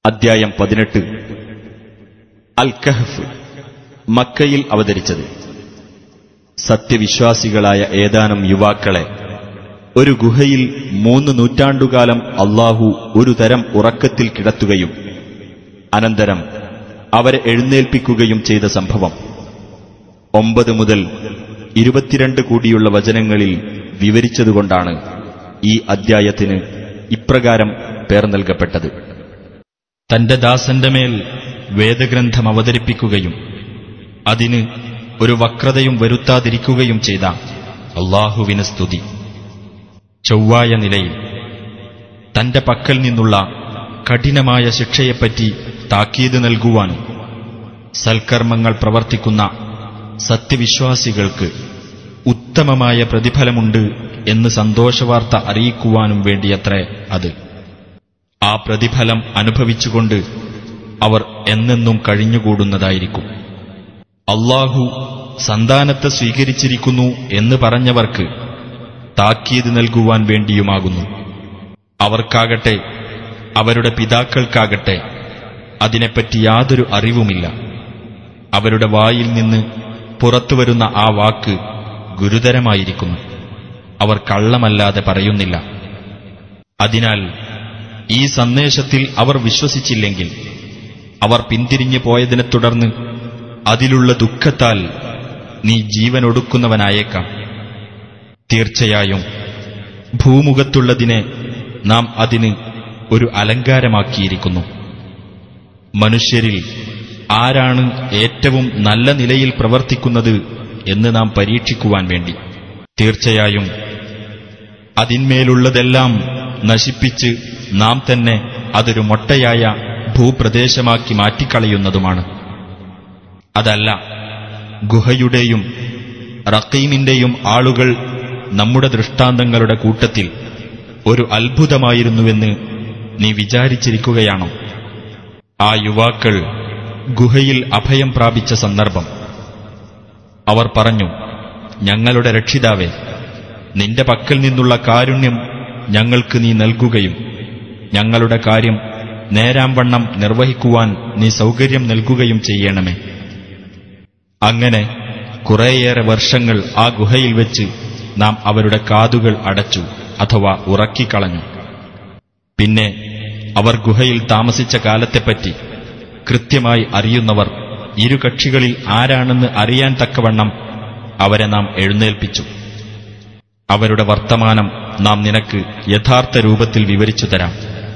അദ്ധ്യായം പതിനെട്ട് അൽ കഹഫ് മക്കയിൽ അവതരിച്ചത് സത്യവിശ്വാസികളായ ഏതാനും യുവാക്കളെ ഒരു ഗുഹയിൽ മൂന്ന് നൂറ്റാണ്ടുകാലം അള്ളാഹു ഒരു തരം ഉറക്കത്തിൽ കിടത്തുകയും അനന്തരം അവരെ എഴുന്നേൽപ്പിക്കുകയും ചെയ്ത സംഭവം ഒമ്പത് മുതൽ ഇരുപത്തിരണ്ട് കൂടിയുള്ള വചനങ്ങളിൽ വിവരിച്ചതുകൊണ്ടാണ് ഈ അദ്ധ്യായത്തിന് ഇപ്രകാരം പേർ നൽകപ്പെട്ടത് തന്റെ ദാസന്റെ മേൽ വേദഗ്രന്ഥം അവതരിപ്പിക്കുകയും അതിന് ഒരു വക്രതയും വരുത്താതിരിക്കുകയും ചെയ്ത അള്ളാഹുവിന് സ്തുതി ചൊവ്വായ നിലയിൽ തന്റെ പക്കൽ നിന്നുള്ള കഠിനമായ ശിക്ഷയെപ്പറ്റി താക്കീത് നൽകുവാനും സൽക്കർമ്മങ്ങൾ പ്രവർത്തിക്കുന്ന സത്യവിശ്വാസികൾക്ക് ഉത്തമമായ പ്രതിഫലമുണ്ട് എന്ന് സന്തോഷവാർത്ത അറിയിക്കുവാനും വേണ്ടിയത്രേ അത് ആ പ്രതിഫലം അനുഭവിച്ചുകൊണ്ട് അവർ എന്നെന്നും കഴിഞ്ഞുകൂടുന്നതായിരിക്കും അള്ളാഹു സന്താനത്തെ സ്വീകരിച്ചിരിക്കുന്നു എന്ന് പറഞ്ഞവർക്ക് താക്കീത് നൽകുവാൻ വേണ്ടിയുമാകുന്നു അവർക്കാകട്ടെ അവരുടെ പിതാക്കൾക്കാകട്ടെ അതിനെപ്പറ്റി യാതൊരു അറിവുമില്ല അവരുടെ വായിൽ നിന്ന് പുറത്തുവരുന്ന ആ വാക്ക് ഗുരുതരമായിരിക്കുന്നു അവർ കള്ളമല്ലാതെ പറയുന്നില്ല അതിനാൽ ഈ സന്ദേശത്തിൽ അവർ വിശ്വസിച്ചില്ലെങ്കിൽ അവർ പിന്തിരിഞ്ഞു പോയതിനെ തുടർന്ന് അതിലുള്ള ദുഃഖത്താൽ നീ ജീവനൊടുക്കുന്നവനായേക്കാം തീർച്ചയായും ഭൂമുഖത്തുള്ളതിനെ നാം അതിന് ഒരു അലങ്കാരമാക്കിയിരിക്കുന്നു മനുഷ്യരിൽ ആരാണ് ഏറ്റവും നല്ല നിലയിൽ പ്രവർത്തിക്കുന്നത് എന്ന് നാം പരീക്ഷിക്കുവാൻ വേണ്ടി തീർച്ചയായും അതിന്മേലുള്ളതെല്ലാം നശിപ്പിച്ച് നാം തന്നെ അതൊരു മൊട്ടയായ ഭൂപ്രദേശമാക്കി മാറ്റിക്കളയുന്നതുമാണ് അതല്ല ഗുഹയുടെയും റക്കീമിന്റെയും ആളുകൾ നമ്മുടെ ദൃഷ്ടാന്തങ്ങളുടെ കൂട്ടത്തിൽ ഒരു അത്ഭുതമായിരുന്നുവെന്ന് നീ വിചാരിച്ചിരിക്കുകയാണോ ആ യുവാക്കൾ ഗുഹയിൽ അഭയം പ്രാപിച്ച സന്ദർഭം അവർ പറഞ്ഞു ഞങ്ങളുടെ രക്ഷിതാവേ നിന്റെ പക്കൽ നിന്നുള്ള കാരുണ്യം ഞങ്ങൾക്ക് നീ നൽകുകയും ഞങ്ങളുടെ കാര്യം നേരാംവണ്ണം നിർവഹിക്കുവാൻ നീ സൗകര്യം നൽകുകയും ചെയ്യണമേ അങ്ങനെ കുറേയേറെ വർഷങ്ങൾ ആ ഗുഹയിൽ വെച്ച് നാം അവരുടെ കാതുകൾ അടച്ചു അഥവാ ഉറക്കിക്കളഞ്ഞു പിന്നെ അവർ ഗുഹയിൽ താമസിച്ച കാലത്തെപ്പറ്റി കൃത്യമായി അറിയുന്നവർ ഇരു കക്ഷികളിൽ ആരാണെന്ന് അറിയാൻ തക്കവണ്ണം അവരെ നാം എഴുന്നേൽപ്പിച്ചു അവരുടെ വർത്തമാനം നാം നിനക്ക് യഥാർത്ഥ രൂപത്തിൽ വിവരിച്ചു തരാം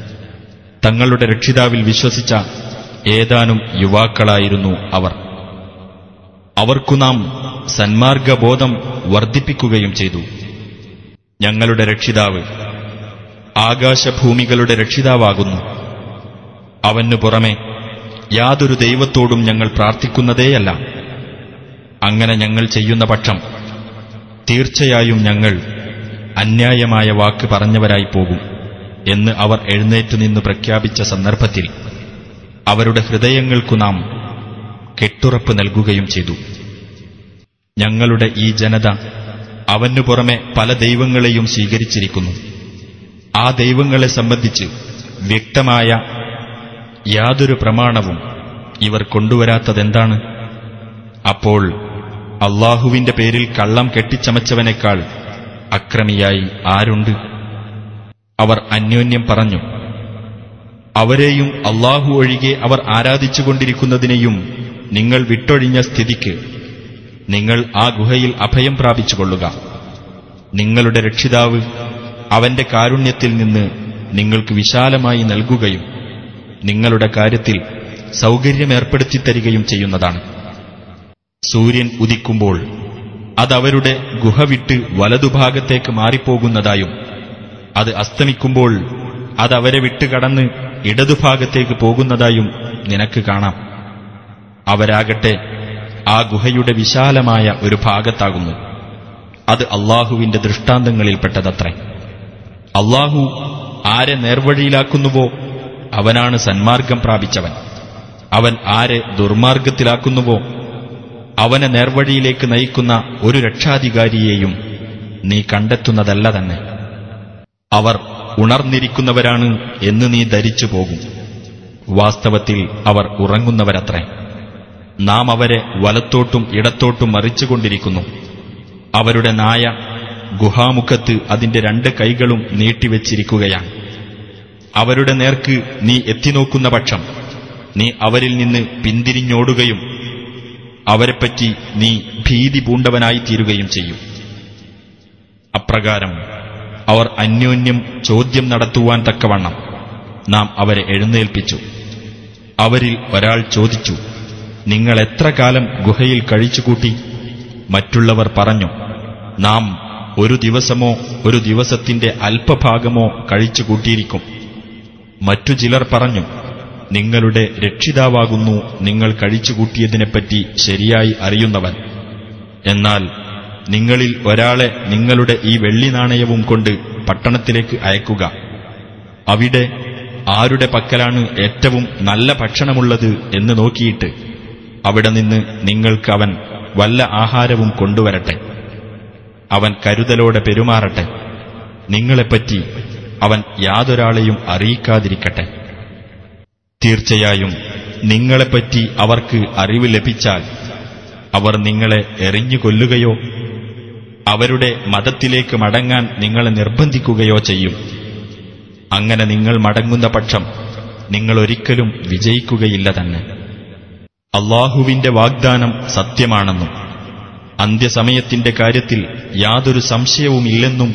തങ്ങളുടെ രക്ഷിതാവിൽ വിശ്വസിച്ച ഏതാനും യുവാക്കളായിരുന്നു അവർ അവർക്കു നാം സന്മാർഗബോധം വർദ്ധിപ്പിക്കുകയും ചെയ്തു ഞങ്ങളുടെ രക്ഷിതാവ് ആകാശഭൂമികളുടെ രക്ഷിതാവാകുന്നു അവനു പുറമെ യാതൊരു ദൈവത്തോടും ഞങ്ങൾ പ്രാർത്ഥിക്കുന്നതേയല്ല അങ്ങനെ ഞങ്ങൾ ചെയ്യുന്ന പക്ഷം തീർച്ചയായും ഞങ്ങൾ അന്യായമായ വാക്ക് പറഞ്ഞവരായി പോകും എന്ന് അവർ എഴുന്നേറ്റു നിന്ന് പ്രഖ്യാപിച്ച സന്ദർഭത്തിൽ അവരുടെ ഹൃദയങ്ങൾക്കു നാം കെട്ടുറപ്പ് നൽകുകയും ചെയ്തു ഞങ്ങളുടെ ഈ ജനത അവനു പുറമെ പല ദൈവങ്ങളെയും സ്വീകരിച്ചിരിക്കുന്നു ആ ദൈവങ്ങളെ സംബന്ധിച്ച് വ്യക്തമായ യാതൊരു പ്രമാണവും ഇവർ കൊണ്ടുവരാത്തതെന്താണ് അപ്പോൾ അള്ളാഹുവിന്റെ പേരിൽ കള്ളം കെട്ടിച്ചമച്ചവനേക്കാൾ അക്രമിയായി ആരുണ്ട് അവർ അന്യോന്യം പറഞ്ഞു അവരെയും അള്ളാഹു ഒഴികെ അവർ ആരാധിച്ചുകൊണ്ടിരിക്കുന്നതിനെയും നിങ്ങൾ വിട്ടൊഴിഞ്ഞ സ്ഥിതിക്ക് നിങ്ങൾ ആ ഗുഹയിൽ അഭയം പ്രാപിച്ചുകൊള്ളുക നിങ്ങളുടെ രക്ഷിതാവ് അവന്റെ കാരുണ്യത്തിൽ നിന്ന് നിങ്ങൾക്ക് വിശാലമായി നൽകുകയും നിങ്ങളുടെ കാര്യത്തിൽ സൗകര്യമേർപ്പെടുത്തി തരികയും ചെയ്യുന്നതാണ് സൂര്യൻ ഉദിക്കുമ്പോൾ അതവരുടെ ഗുഹ വിട്ട് വലതുഭാഗത്തേക്ക് മാറിപ്പോകുന്നതായും അത് അസ്തമിക്കുമ്പോൾ അതവരെ വിട്ടുകടന്ന് ഇടതുഭാഗത്തേക്ക് പോകുന്നതായും നിനക്ക് കാണാം അവരാകട്ടെ ആ ഗുഹയുടെ വിശാലമായ ഒരു ഭാഗത്താകുന്നു അത് അള്ളാഹുവിന്റെ ദൃഷ്ടാന്തങ്ങളിൽപ്പെട്ടതത്രേ അള്ളാഹു ആരെ നേർവഴിയിലാക്കുന്നുവോ അവനാണ് സന്മാർഗം പ്രാപിച്ചവൻ അവൻ ആരെ ദുർമാർഗത്തിലാക്കുന്നുവോ അവനെ നേർവഴിയിലേക്ക് നയിക്കുന്ന ഒരു രക്ഷാധികാരിയെയും നീ കണ്ടെത്തുന്നതല്ല തന്നെ അവർ ഉണർന്നിരിക്കുന്നവരാണ് എന്ന് നീ ധരിച്ചു പോകും വാസ്തവത്തിൽ അവർ ഉറങ്ങുന്നവരത്രേ നാം അവരെ വലത്തോട്ടും ഇടത്തോട്ടും മറിച്ചുകൊണ്ടിരിക്കുന്നു അവരുടെ നായ ഗുഹാമുഖത്ത് അതിന്റെ രണ്ട് കൈകളും നീട്ടിവെച്ചിരിക്കുകയാണ് അവരുടെ നേർക്ക് നീ എത്തിനോക്കുന്ന പക്ഷം നീ അവരിൽ നിന്ന് പിന്തിരിഞ്ഞോടുകയും അവരെപ്പറ്റി നീ ഭീതി പൂണ്ടവനായി തീരുകയും ചെയ്യും അപ്രകാരം അവർ അന്യോന്യം ചോദ്യം നടത്തുവാൻ തക്കവണ്ണം നാം അവരെ എഴുന്നേൽപ്പിച്ചു അവരിൽ ഒരാൾ ചോദിച്ചു നിങ്ങൾ എത്ര കാലം ഗുഹയിൽ കഴിച്ചുകൂട്ടി മറ്റുള്ളവർ പറഞ്ഞു നാം ഒരു ദിവസമോ ഒരു ദിവസത്തിന്റെ അല്പഭാഗമോ കഴിച്ചുകൂട്ടിയിരിക്കും മറ്റു ചിലർ പറഞ്ഞു നിങ്ങളുടെ രക്ഷിതാവാകുന്നു നിങ്ങൾ കഴിച്ചുകൂട്ടിയതിനെപ്പറ്റി ശരിയായി അറിയുന്നവൻ എന്നാൽ നിങ്ങളിൽ ഒരാളെ നിങ്ങളുടെ ഈ വെള്ളി നാണയവും കൊണ്ട് പട്ടണത്തിലേക്ക് അയക്കുക അവിടെ ആരുടെ പക്കലാണ് ഏറ്റവും നല്ല ഭക്ഷണമുള്ളത് എന്ന് നോക്കിയിട്ട് അവിടെ നിന്ന് നിങ്ങൾക്ക് അവൻ വല്ല ആഹാരവും കൊണ്ടുവരട്ടെ അവൻ കരുതലോടെ പെരുമാറട്ടെ നിങ്ങളെപ്പറ്റി അവൻ യാതൊരാളെയും അറിയിക്കാതിരിക്കട്ടെ തീർച്ചയായും നിങ്ങളെപ്പറ്റി അവർക്ക് അറിവ് ലഭിച്ചാൽ അവർ നിങ്ങളെ എറിഞ്ഞു കൊല്ലുകയോ അവരുടെ മതത്തിലേക്ക് മടങ്ങാൻ നിങ്ങളെ നിർബന്ധിക്കുകയോ ചെയ്യും അങ്ങനെ നിങ്ങൾ മടങ്ങുന്ന പക്ഷം നിങ്ങൾ ഒരിക്കലും വിജയിക്കുകയില്ല തന്നെ അള്ളാഹുവിന്റെ വാഗ്ദാനം സത്യമാണെന്നും അന്ത്യസമയത്തിന്റെ കാര്യത്തിൽ യാതൊരു സംശയവുമില്ലെന്നും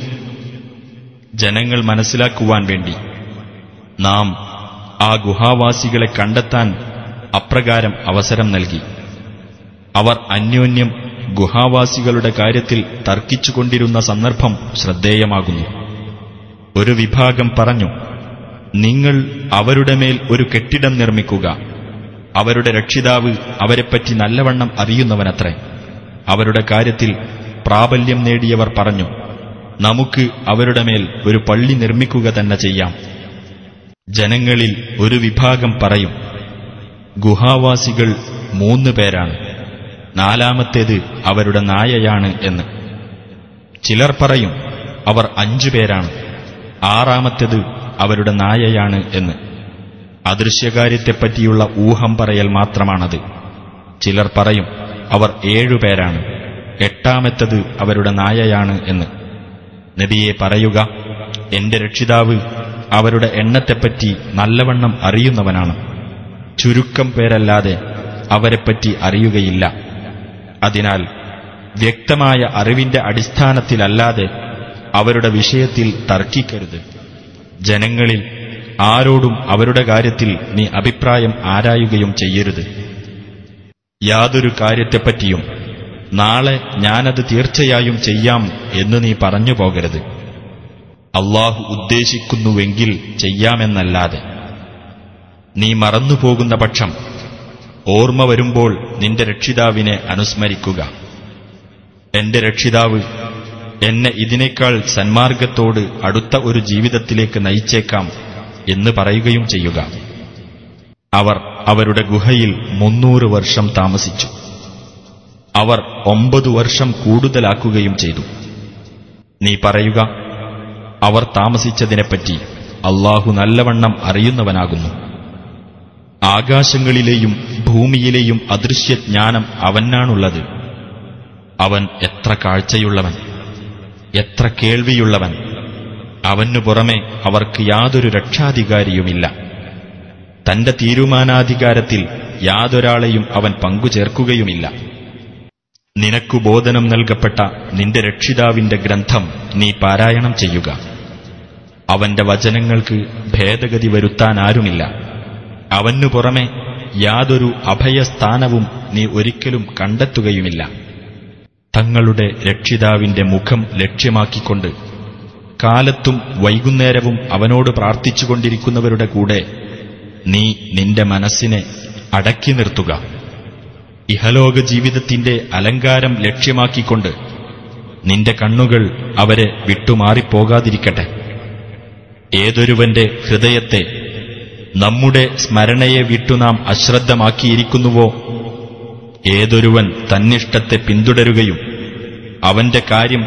ജനങ്ങൾ മനസ്സിലാക്കുവാൻ വേണ്ടി നാം ആ ഗുഹാവാസികളെ കണ്ടെത്താൻ അപ്രകാരം അവസരം നൽകി അവർ അന്യോന്യം ഗുഹാവാസികളുടെ കാര്യത്തിൽ തർക്കിച്ചുകൊണ്ടിരുന്ന സന്ദർഭം ശ്രദ്ധേയമാകുന്നു ഒരു വിഭാഗം പറഞ്ഞു നിങ്ങൾ അവരുടെ മേൽ ഒരു കെട്ടിടം നിർമ്മിക്കുക അവരുടെ രക്ഷിതാവ് അവരെപ്പറ്റി നല്ലവണ്ണം അറിയുന്നവനത്രേ അവരുടെ കാര്യത്തിൽ പ്രാബല്യം നേടിയവർ പറഞ്ഞു നമുക്ക് അവരുടെ മേൽ ഒരു പള്ളി നിർമ്മിക്കുക തന്നെ ചെയ്യാം ജനങ്ങളിൽ ഒരു വിഭാഗം പറയും ഗുഹാവാസികൾ മൂന്ന് പേരാണ് നാലാമത്തേത് അവരുടെ നായയാണ് എന്ന് ചിലർ പറയും അവർ അഞ്ചു പേരാണ് ആറാമത്തേത് അവരുടെ നായയാണ് എന്ന് അദൃശ്യകാര്യത്തെപ്പറ്റിയുള്ള ഊഹം പറയൽ മാത്രമാണത് ചിലർ പറയും അവർ ഏഴുപേരാണ് എട്ടാമത്തത് അവരുടെ നായയാണ് എന്ന് നബിയെ പറയുക എന്റെ രക്ഷിതാവ് അവരുടെ എണ്ണത്തെപ്പറ്റി നല്ലവണ്ണം അറിയുന്നവനാണ് ചുരുക്കം പേരല്ലാതെ അവരെപ്പറ്റി അറിയുകയില്ല അതിനാൽ വ്യക്തമായ അറിവിന്റെ അടിസ്ഥാനത്തിലല്ലാതെ അവരുടെ വിഷയത്തിൽ തർക്കിക്കരുത് ജനങ്ങളിൽ ആരോടും അവരുടെ കാര്യത്തിൽ നീ അഭിപ്രായം ആരായുകയും ചെയ്യരുത് യാതൊരു കാര്യത്തെപ്പറ്റിയും നാളെ ഞാനത് തീർച്ചയായും ചെയ്യാം എന്ന് നീ പറഞ്ഞു പോകരുത് അള്ളാഹു ഉദ്ദേശിക്കുന്നുവെങ്കിൽ ചെയ്യാമെന്നല്ലാതെ നീ മറന്നുപോകുന്ന പക്ഷം ഓർമ്മ വരുമ്പോൾ നിന്റെ രക്ഷിതാവിനെ അനുസ്മരിക്കുക എന്റെ രക്ഷിതാവ് എന്നെ ഇതിനേക്കാൾ സന്മാർഗത്തോട് അടുത്ത ഒരു ജീവിതത്തിലേക്ക് നയിച്ചേക്കാം എന്ന് പറയുകയും ചെയ്യുക അവർ അവരുടെ ഗുഹയിൽ മുന്നൂറ് വർഷം താമസിച്ചു അവർ ഒമ്പതു വർഷം കൂടുതലാക്കുകയും ചെയ്തു നീ പറയുക അവർ താമസിച്ചതിനെപ്പറ്റി അള്ളാഹു നല്ലവണ്ണം അറിയുന്നവനാകുന്നു ആകാശങ്ങളിലെയും ഭൂമിയിലെയും അദൃശ്യജ്ഞാനം അവനാണുള്ളത് അവൻ എത്ര കാഴ്ചയുള്ളവൻ എത്ര കേൾവിയുള്ളവൻ അവനു പുറമെ അവർക്ക് യാതൊരു രക്ഷാധികാരിയുമില്ല തന്റെ തീരുമാനാധികാരത്തിൽ യാതൊരാളെയും അവൻ പങ്കുചേർക്കുകയുമില്ല നിനക്കു ബോധനം നൽകപ്പെട്ട നിന്റെ രക്ഷിതാവിന്റെ ഗ്രന്ഥം നീ പാരായണം ചെയ്യുക അവന്റെ വചനങ്ങൾക്ക് ഭേദഗതി വരുത്താനാരുമില്ല അവനു പുറമെ യാതൊരു അഭയസ്ഥാനവും നീ ഒരിക്കലും കണ്ടെത്തുകയുമില്ല തങ്ങളുടെ രക്ഷിതാവിന്റെ മുഖം ലക്ഷ്യമാക്കിക്കൊണ്ട് കാലത്തും വൈകുന്നേരവും അവനോട് പ്രാർത്ഥിച്ചുകൊണ്ടിരിക്കുന്നവരുടെ കൂടെ നീ നിന്റെ മനസ്സിനെ അടക്കി നിർത്തുക ഇഹലോക ജീവിതത്തിന്റെ അലങ്കാരം ലക്ഷ്യമാക്കിക്കൊണ്ട് നിന്റെ കണ്ണുകൾ അവരെ വിട്ടുമാറിപ്പോകാതിരിക്കട്ടെ ഏതൊരുവന്റെ ഹൃദയത്തെ നമ്മുടെ സ്മരണയെ വിട്ടു നാം അശ്രദ്ധമാക്കിയിരിക്കുന്നുവോ ഏതൊരുവൻ തന്നിഷ്ടത്തെ പിന്തുടരുകയും അവന്റെ കാര്യം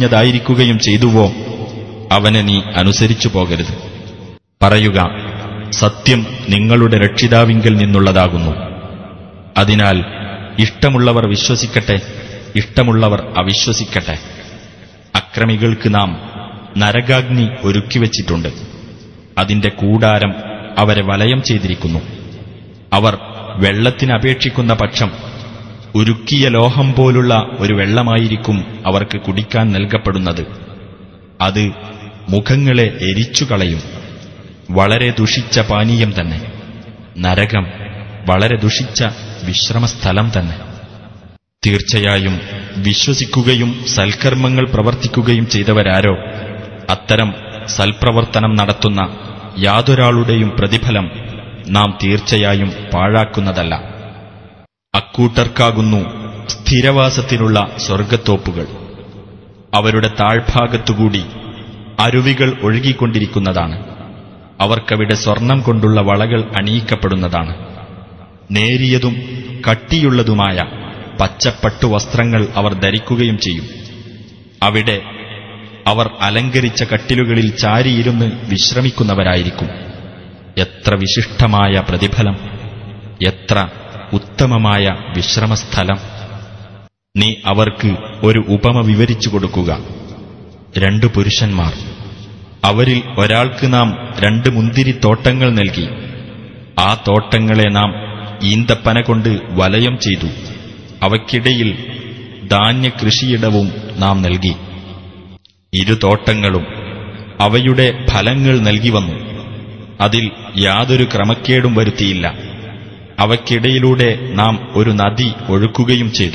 അതിരുകവിഞ്ഞതായിരിക്കുകയും ചെയ്തുവോ അവനെ നീ അനുസരിച്ചു പോകരുത് പറയുക സത്യം നിങ്ങളുടെ രക്ഷിതാവിങ്കൽ നിന്നുള്ളതാകുന്നു അതിനാൽ ഇഷ്ടമുള്ളവർ വിശ്വസിക്കട്ടെ ഇഷ്ടമുള്ളവർ അവിശ്വസിക്കട്ടെ അക്രമികൾക്ക് നാം നരകാഗ്നി ഒരുക്കിവച്ചിട്ടുണ്ട് അതിന്റെ കൂടാരം അവരെ വലയം ചെയ്തിരിക്കുന്നു അവർ വെള്ളത്തിനപേക്ഷിക്കുന്ന പക്ഷം ഉരുക്കിയ ലോഹം പോലുള്ള ഒരു വെള്ളമായിരിക്കും അവർക്ക് കുടിക്കാൻ നൽകപ്പെടുന്നത് അത് മുഖങ്ങളെ എരിച്ചുകളയും വളരെ ദുഷിച്ച പാനീയം തന്നെ നരകം വളരെ ദുഷിച്ച വിശ്രമസ്ഥലം തന്നെ തീർച്ചയായും വിശ്വസിക്കുകയും സൽക്കർമ്മങ്ങൾ പ്രവർത്തിക്കുകയും ചെയ്തവരാരോ അത്തരം സൽപ്രവർത്തനം നടത്തുന്ന യാതൊരാളുടെയും പ്രതിഫലം നാം തീർച്ചയായും പാഴാക്കുന്നതല്ല അക്കൂട്ടർക്കാകുന്നു സ്ഥിരവാസത്തിനുള്ള സ്വർഗത്തോപ്പുകൾ അവരുടെ താഴ്ഭാഗത്തുകൂടി അരുവികൾ ഒഴുകിക്കൊണ്ടിരിക്കുന്നതാണ് അവർക്കവിടെ സ്വർണം കൊണ്ടുള്ള വളകൾ അണിയിക്കപ്പെടുന്നതാണ് നേരിയതും കട്ടിയുള്ളതുമായ പച്ചപ്പട്ടു വസ്ത്രങ്ങൾ അവർ ധരിക്കുകയും ചെയ്യും അവിടെ അവർ അലങ്കരിച്ച കട്ടിലുകളിൽ ചാരിയിരുന്ന് വിശ്രമിക്കുന്നവരായിരിക്കും എത്ര വിശിഷ്ടമായ പ്രതിഫലം എത്ര ഉത്തമമായ വിശ്രമസ്ഥലം നീ അവർക്ക് ഒരു ഉപമ വിവരിച്ചു കൊടുക്കുക രണ്ടു പുരുഷന്മാർ അവരിൽ ഒരാൾക്ക് നാം രണ്ട് മുന്തിരിത്തോട്ടങ്ങൾ നൽകി ആ തോട്ടങ്ങളെ നാം ഈന്തപ്പന കൊണ്ട് വലയം ചെയ്തു അവയ്ക്കിടയിൽ ധാന്യകൃഷിയിടവും നാം നൽകി ഇരു തോട്ടങ്ങളും അവയുടെ ഫലങ്ങൾ നൽകി വന്നു അതിൽ യാതൊരു ക്രമക്കേടും വരുത്തിയില്ല അവയ്ക്കിടയിലൂടെ നാം ഒരു നദി ഒഴുക്കുകയും ചെയ്തു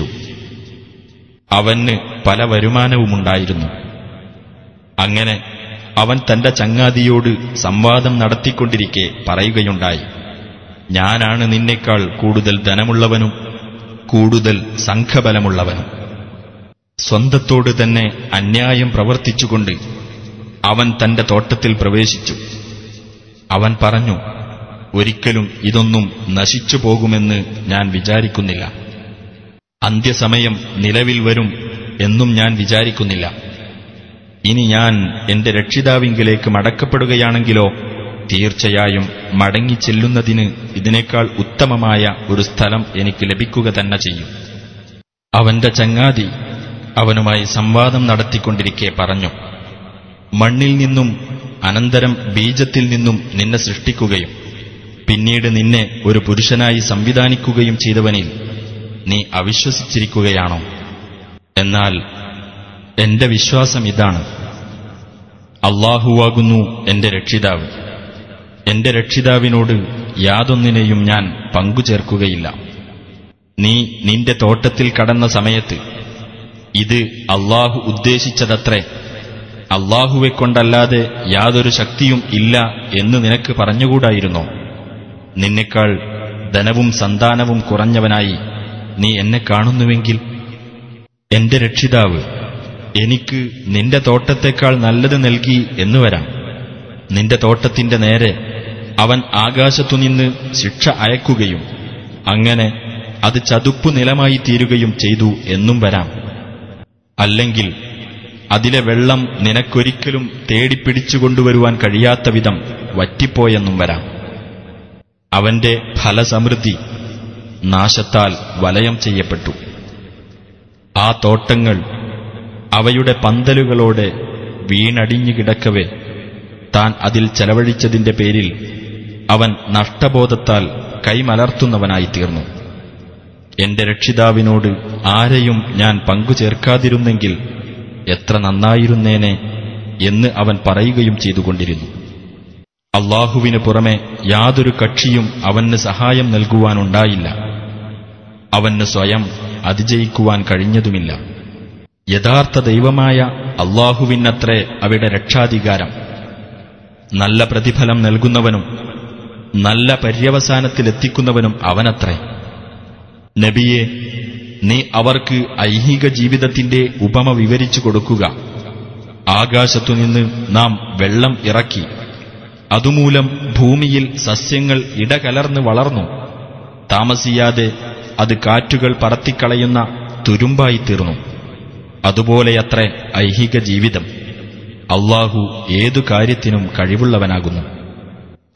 അവന് പല വരുമാനവുമുണ്ടായിരുന്നു അങ്ങനെ അവൻ തന്റെ ചങ്ങാതിയോട് സംവാദം നടത്തിക്കൊണ്ടിരിക്കെ പറയുകയുണ്ടായി ഞാനാണ് നിന്നേക്കാൾ കൂടുതൽ ധനമുള്ളവനും കൂടുതൽ സംഘബലമുള്ളവനും സ്വന്തത്തോട് തന്നെ അന്യായം പ്രവർത്തിച്ചുകൊണ്ട് അവൻ തന്റെ തോട്ടത്തിൽ പ്രവേശിച്ചു അവൻ പറഞ്ഞു ഒരിക്കലും ഇതൊന്നും നശിച്ചു പോകുമെന്ന് ഞാൻ വിചാരിക്കുന്നില്ല അന്ത്യസമയം നിലവിൽ വരും എന്നും ഞാൻ വിചാരിക്കുന്നില്ല ഇനി ഞാൻ എന്റെ രക്ഷിതാവിങ്കിലേക്ക് മടക്കപ്പെടുകയാണെങ്കിലോ തീർച്ചയായും മടങ്ങിച്ചെല്ലുന്നതിന് ഇതിനേക്കാൾ ഉത്തമമായ ഒരു സ്ഥലം എനിക്ക് ലഭിക്കുക തന്നെ ചെയ്യും അവന്റെ ചങ്ങാതി അവനുമായി സംവാദം നടത്തിക്കൊണ്ടിരിക്കെ പറഞ്ഞു മണ്ണിൽ നിന്നും അനന്തരം ബീജത്തിൽ നിന്നും നിന്നെ സൃഷ്ടിക്കുകയും പിന്നീട് നിന്നെ ഒരു പുരുഷനായി സംവിധാനിക്കുകയും ചെയ്തവനിൽ നീ അവിശ്വസിച്ചിരിക്കുകയാണോ എന്നാൽ എന്റെ വിശ്വാസം ഇതാണ് അള്ളാഹുവാകുന്നു എന്റെ രക്ഷിതാവ് എന്റെ രക്ഷിതാവിനോട് യാതൊന്നിനെയും ഞാൻ പങ്കുചേർക്കുകയില്ല നീ നിന്റെ തോട്ടത്തിൽ കടന്ന സമയത്ത് ഇത് അള്ളാഹു ഉദ്ദേശിച്ചതത്രേ അള്ളാഹുവെ കൊണ്ടല്ലാതെ യാതൊരു ശക്തിയും ഇല്ല എന്ന് നിനക്ക് പറഞ്ഞുകൂടായിരുന്നോ നിന്നെക്കാൾ ധനവും സന്താനവും കുറഞ്ഞവനായി നീ എന്നെ കാണുന്നുവെങ്കിൽ എന്റെ രക്ഷിതാവ് എനിക്ക് നിന്റെ തോട്ടത്തേക്കാൾ നല്ലത് നൽകി എന്നു വരാം നിന്റെ തോട്ടത്തിന്റെ നേരെ അവൻ ആകാശത്തുനിന്ന് ശിക്ഷ അയക്കുകയും അങ്ങനെ അത് ചതുപ്പു നിലമായി തീരുകയും ചെയ്തു എന്നും വരാം അല്ലെങ്കിൽ അതിലെ വെള്ളം നിനക്കൊരിക്കലും തേടിപ്പിടിച്ചുകൊണ്ടുവരുവാൻ കഴിയാത്ത വിധം വറ്റിപ്പോയെന്നും വരാം അവന്റെ ഫലസമൃദ്ധി നാശത്താൽ വലയം ചെയ്യപ്പെട്ടു ആ തോട്ടങ്ങൾ അവയുടെ പന്തലുകളോടെ വീണടിഞ്ഞു കിടക്കവെ താൻ അതിൽ ചെലവഴിച്ചതിന്റെ പേരിൽ അവൻ നഷ്ടബോധത്താൽ കൈമലർത്തുന്നവനായിത്തീർന്നു എന്റെ രക്ഷിതാവിനോട് ആരെയും ഞാൻ പങ്കുചേർക്കാതിരുന്നെങ്കിൽ എത്ര നന്നായിരുന്നേനെ എന്ന് അവൻ പറയുകയും ചെയ്തുകൊണ്ടിരുന്നു അള്ളാഹുവിനു പുറമെ യാതൊരു കക്ഷിയും അവന് സഹായം നൽകുവാനുണ്ടായില്ല അവന് സ്വയം അതിജയിക്കുവാൻ കഴിഞ്ഞതുമില്ല യഥാർത്ഥ ദൈവമായ അള്ളാഹുവിനത്രേ അവിടെ രക്ഷാധികാരം നല്ല പ്രതിഫലം നൽകുന്നവനും നല്ല പര്യവസാനത്തിലെത്തിക്കുന്നവനും അവനത്രേ നബിയെ നീ അവർക്ക് ഐഹിക ജീവിതത്തിന്റെ ഉപമ വിവരിച്ചു കൊടുക്കുക ആകാശത്തുനിന്ന് നാം വെള്ളം ഇറക്കി അതുമൂലം ഭൂമിയിൽ സസ്യങ്ങൾ ഇടകലർന്ന് വളർന്നു താമസിയാതെ അത് കാറ്റുകൾ പറത്തിക്കളയുന്ന തുരുമ്പായിത്തീർന്നു അതുപോലെയത്രേ ഐഹിക ജീവിതം അള്ളാഹു ഏതു കാര്യത്തിനും കഴിവുള്ളവനാകുന്നു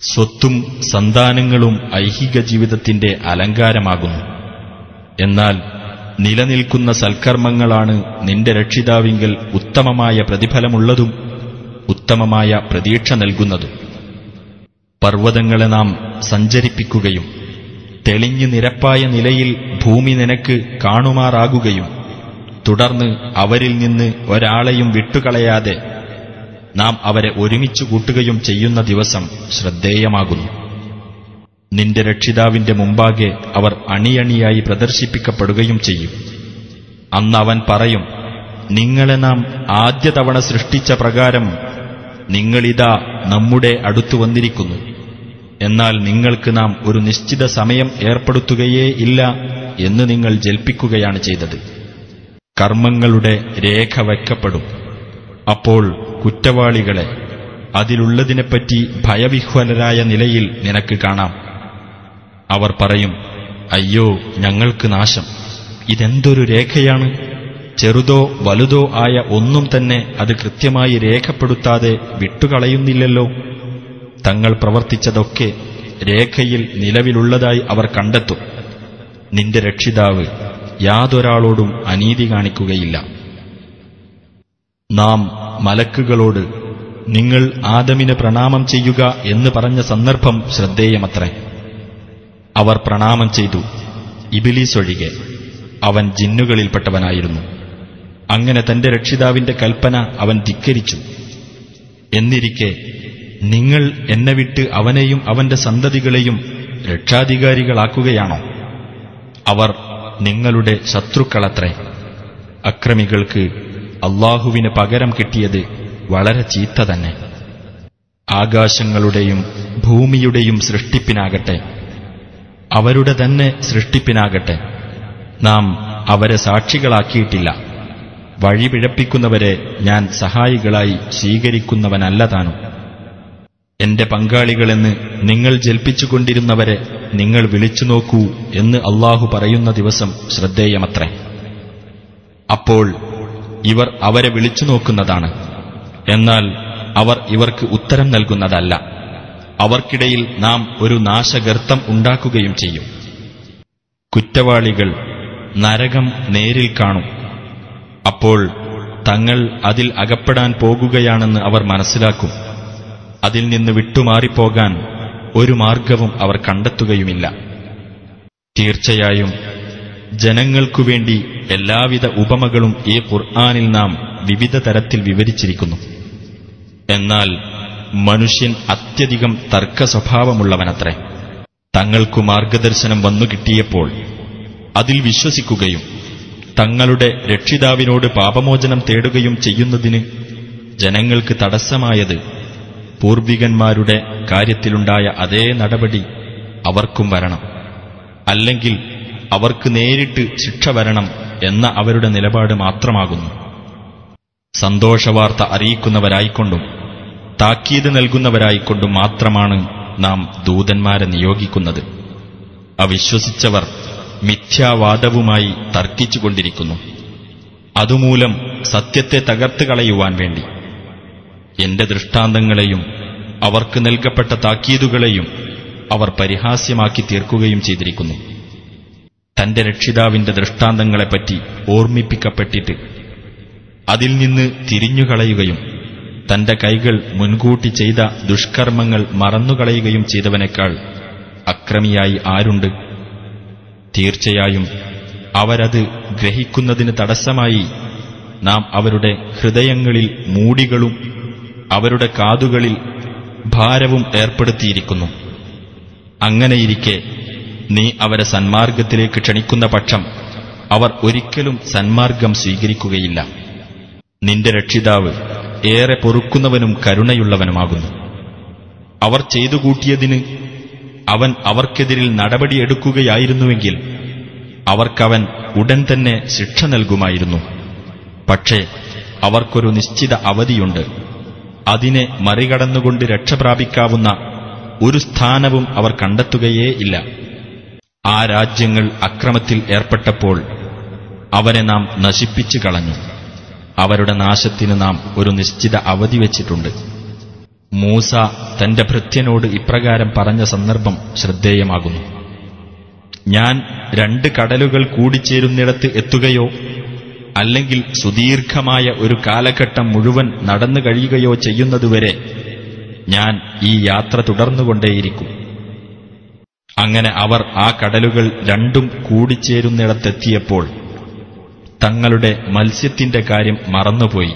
സ്വത്തും സന്താനങ്ങളും ഐഹിക ജീവിതത്തിന്റെ അലങ്കാരമാകുന്നു എന്നാൽ നിലനിൽക്കുന്ന സൽക്കർമ്മങ്ങളാണ് നിന്റെ രക്ഷിതാവിങ്കൽ ഉത്തമമായ പ്രതിഫലമുള്ളതും ഉത്തമമായ പ്രതീക്ഷ നൽകുന്നതും പർവ്വതങ്ങളെ നാം സഞ്ചരിപ്പിക്കുകയും തെളിഞ്ഞു നിരപ്പായ നിലയിൽ ഭൂമി നിനക്ക് കാണുമാറാകുകയും തുടർന്ന് അവരിൽ നിന്ന് ഒരാളെയും വിട്ടുകളയാതെ നാം അവരെ ഒരുമിച്ചു കൂട്ടുകയും ചെയ്യുന്ന ദിവസം ശ്രദ്ധേയമാകുന്നു നിന്റെ രക്ഷിതാവിന്റെ മുമ്പാകെ അവർ അണിയണിയായി പ്രദർശിപ്പിക്കപ്പെടുകയും ചെയ്യും അന്ന് അവൻ പറയും നിങ്ങളെ നാം ആദ്യ തവണ സൃഷ്ടിച്ച പ്രകാരം നിങ്ങളിതാ നമ്മുടെ അടുത്തു വന്നിരിക്കുന്നു എന്നാൽ നിങ്ങൾക്ക് നാം ഒരു നിശ്ചിത സമയം ഏർപ്പെടുത്തുകയേ ഇല്ല എന്ന് നിങ്ങൾ ജൽപ്പിക്കുകയാണ് ചെയ്തത് കർമ്മങ്ങളുടെ രേഖ വയ്ക്കപ്പെടും അപ്പോൾ കുറ്റവാളികളെ അതിലുള്ളതിനെപ്പറ്റി ഭയവിഹ്വലരായ നിലയിൽ നിനക്ക് കാണാം അവർ പറയും അയ്യോ ഞങ്ങൾക്ക് നാശം ഇതെന്തൊരു രേഖയാണ് ചെറുതോ വലുതോ ആയ ഒന്നും തന്നെ അത് കൃത്യമായി രേഖപ്പെടുത്താതെ വിട്ടുകളയുന്നില്ലല്ലോ തങ്ങൾ പ്രവർത്തിച്ചതൊക്കെ രേഖയിൽ നിലവിലുള്ളതായി അവർ കണ്ടെത്തും നിന്റെ രക്ഷിതാവ് യാതൊരാളോടും അനീതി കാണിക്കുകയില്ല നാം മലക്കുകളോട് നിങ്ങൾ ആദമിന് പ്രണാമം ചെയ്യുക എന്ന് പറഞ്ഞ സന്ദർഭം ശ്രദ്ധേയമത്രേ അവർ പ്രണാമം ചെയ്തു ഇബിലീസ് ഒഴികെ അവൻ ജിന്നുകളിൽപ്പെട്ടവനായിരുന്നു അങ്ങനെ തന്റെ രക്ഷിതാവിന്റെ കൽപ്പന അവൻ ധിക്കരിച്ചു എന്നിരിക്കെ നിങ്ങൾ എന്നെ വിട്ട് അവനെയും അവന്റെ സന്തതികളെയും രക്ഷാധികാരികളാക്കുകയാണോ അവർ നിങ്ങളുടെ ശത്രുക്കളത്രേ അക്രമികൾക്ക് അള്ളാഹുവിന് പകരം കിട്ടിയത് വളരെ ചീത്ത തന്നെ ആകാശങ്ങളുടെയും ഭൂമിയുടെയും സൃഷ്ടിപ്പിനാകട്ടെ അവരുടെ തന്നെ സൃഷ്ടിപ്പിനാകട്ടെ നാം അവരെ സാക്ഷികളാക്കിയിട്ടില്ല വഴിപിഴപ്പിക്കുന്നവരെ ഞാൻ സഹായികളായി സ്വീകരിക്കുന്നവനല്ല താനും എന്റെ പങ്കാളികളെന്ന് നിങ്ങൾ ജൽപ്പിച്ചുകൊണ്ടിരുന്നവരെ നിങ്ങൾ വിളിച്ചു നോക്കൂ എന്ന് അള്ളാഹു പറയുന്ന ദിവസം ശ്രദ്ധേയമത്രേ അപ്പോൾ ഇവർ അവരെ വിളിച്ചു നോക്കുന്നതാണ് എന്നാൽ അവർ ഇവർക്ക് ഉത്തരം നൽകുന്നതല്ല അവർക്കിടയിൽ നാം ഒരു നാശഗർത്തം ഉണ്ടാക്കുകയും ചെയ്യും കുറ്റവാളികൾ നരകം നേരിൽ കാണും അപ്പോൾ തങ്ങൾ അതിൽ അകപ്പെടാൻ പോകുകയാണെന്ന് അവർ മനസ്സിലാക്കും അതിൽ നിന്ന് വിട്ടുമാറിപ്പോകാൻ ഒരു മാർഗവും അവർ കണ്ടെത്തുകയുമില്ല തീർച്ചയായും ജനങ്ങൾക്കുവേണ്ടി എല്ലാവിധ ഉപമകളും ഈ ഖുർആാനിൽ നാം വിവിധ തരത്തിൽ വിവരിച്ചിരിക്കുന്നു എന്നാൽ മനുഷ്യൻ അത്യധികം തർക്ക സ്വഭാവമുള്ളവനത്രേ തങ്ങൾക്കു മാർഗദർശനം വന്നു കിട്ടിയപ്പോൾ അതിൽ വിശ്വസിക്കുകയും തങ്ങളുടെ രക്ഷിതാവിനോട് പാപമോചനം തേടുകയും ചെയ്യുന്നതിന് ജനങ്ങൾക്ക് തടസ്സമായത് പൂർവികന്മാരുടെ കാര്യത്തിലുണ്ടായ അതേ നടപടി അവർക്കും വരണം അല്ലെങ്കിൽ അവർക്ക് നേരിട്ട് ശിക്ഷ വരണം എന്ന അവരുടെ നിലപാട് മാത്രമാകുന്നു സന്തോഷവാർത്ത അറിയിക്കുന്നവരായിക്കൊണ്ടും താക്കീത് നൽകുന്നവരായിക്കൊണ്ടും മാത്രമാണ് നാം ദൂതന്മാരെ നിയോഗിക്കുന്നത് അവിശ്വസിച്ചവർ മിഥ്യാവാദവുമായി തർക്കിച്ചുകൊണ്ടിരിക്കുന്നു അതുമൂലം സത്യത്തെ തകർത്ത് കളയുവാൻ വേണ്ടി എന്റെ ദൃഷ്ടാന്തങ്ങളെയും അവർക്ക് നൽകപ്പെട്ട താക്കീതുകളെയും അവർ പരിഹാസ്യമാക്കി തീർക്കുകയും ചെയ്തിരിക്കുന്നു തന്റെ രക്ഷിതാവിന്റെ ദൃഷ്ടാന്തങ്ങളെപ്പറ്റി ഓർമ്മിപ്പിക്കപ്പെട്ടിട്ട് അതിൽ നിന്ന് തിരിഞ്ഞുകളയുകയും തന്റെ കൈകൾ മുൻകൂട്ടി ചെയ്ത ദുഷ്കർമ്മങ്ങൾ മറന്നുകളയുകയും ചെയ്തവനേക്കാൾ അക്രമിയായി ആരുണ്ട് തീർച്ചയായും അവരത് ഗ്രഹിക്കുന്നതിന് തടസ്സമായി നാം അവരുടെ ഹൃദയങ്ങളിൽ മൂടികളും അവരുടെ കാതുകളിൽ ഭാരവും ഏർപ്പെടുത്തിയിരിക്കുന്നു അങ്ങനെയിരിക്കെ നീ അവരെ സന്മാർഗത്തിലേക്ക് ക്ഷണിക്കുന്ന പക്ഷം അവർ ഒരിക്കലും സന്മാർഗം സ്വീകരിക്കുകയില്ല നിന്റെ രക്ഷിതാവ് ഏറെ പൊറുക്കുന്നവനും കരുണയുള്ളവനുമാകുന്നു അവർ ചെയ്തു കൂട്ടിയതിന് അവൻ അവർക്കെതിരിൽ നടപടിയെടുക്കുകയായിരുന്നുവെങ്കിൽ അവർക്കവൻ ഉടൻ തന്നെ ശിക്ഷ നൽകുമായിരുന്നു പക്ഷേ അവർക്കൊരു നിശ്ചിത അവധിയുണ്ട് അതിനെ മറികടന്നുകൊണ്ട് രക്ഷപ്രാപിക്കാവുന്ന ഒരു സ്ഥാനവും അവർ കണ്ടെത്തുകയേ ഇല്ല ആ രാജ്യങ്ങൾ അക്രമത്തിൽ ഏർപ്പെട്ടപ്പോൾ അവരെ നാം നശിപ്പിച്ചു കളഞ്ഞു അവരുടെ നാശത്തിന് നാം ഒരു നിശ്ചിത അവധി വച്ചിട്ടുണ്ട് മൂസ തന്റെ ഭൃത്യനോട് ഇപ്രകാരം പറഞ്ഞ സന്ദർഭം ശ്രദ്ധേയമാകുന്നു ഞാൻ രണ്ട് കടലുകൾ കൂടിച്ചേരുന്നിടത്ത് എത്തുകയോ അല്ലെങ്കിൽ സുദീർഘമായ ഒരു കാലഘട്ടം മുഴുവൻ നടന്നു കഴിയുകയോ ചെയ്യുന്നതുവരെ ഞാൻ ഈ യാത്ര തുടർന്നുകൊണ്ടേയിരിക്കും അങ്ങനെ അവർ ആ കടലുകൾ രണ്ടും കൂടിച്ചേരുന്നിടത്തെത്തിയപ്പോൾ തങ്ങളുടെ മത്സ്യത്തിന്റെ കാര്യം മറന്നുപോയി